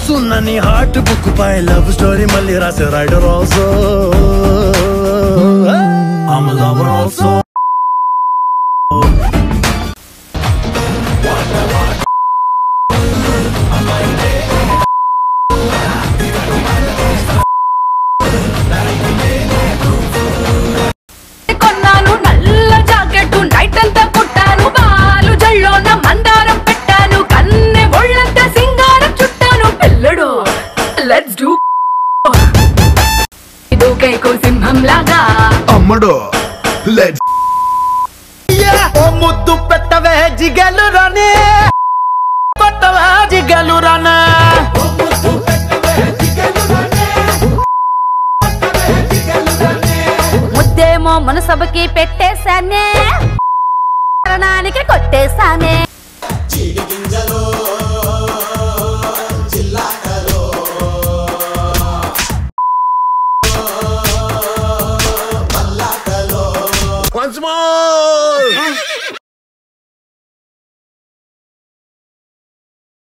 సున్నని heart book పై love story మళ్ళీ రాసే writer also I'm a lover also కొన్నాను నల్ల జాకెట్ నైట్ అంతా కుట్టాను బాలు జల్లోన మందారం పెట్టాను కన్నె ఒళ్ళంతా సింగారం చుట్టాను పిల్లడు లెట్స్ డూ దూకేకు సింహం లాగా అమ్మడు లెట్స్ ఓ ముద్దు పెట్టవే జిగలు రానే కొట్టవే జిగలు రానే ముద్దేమో మనసభకి పెట్టేశానే మరణానికి కొట్టేశానే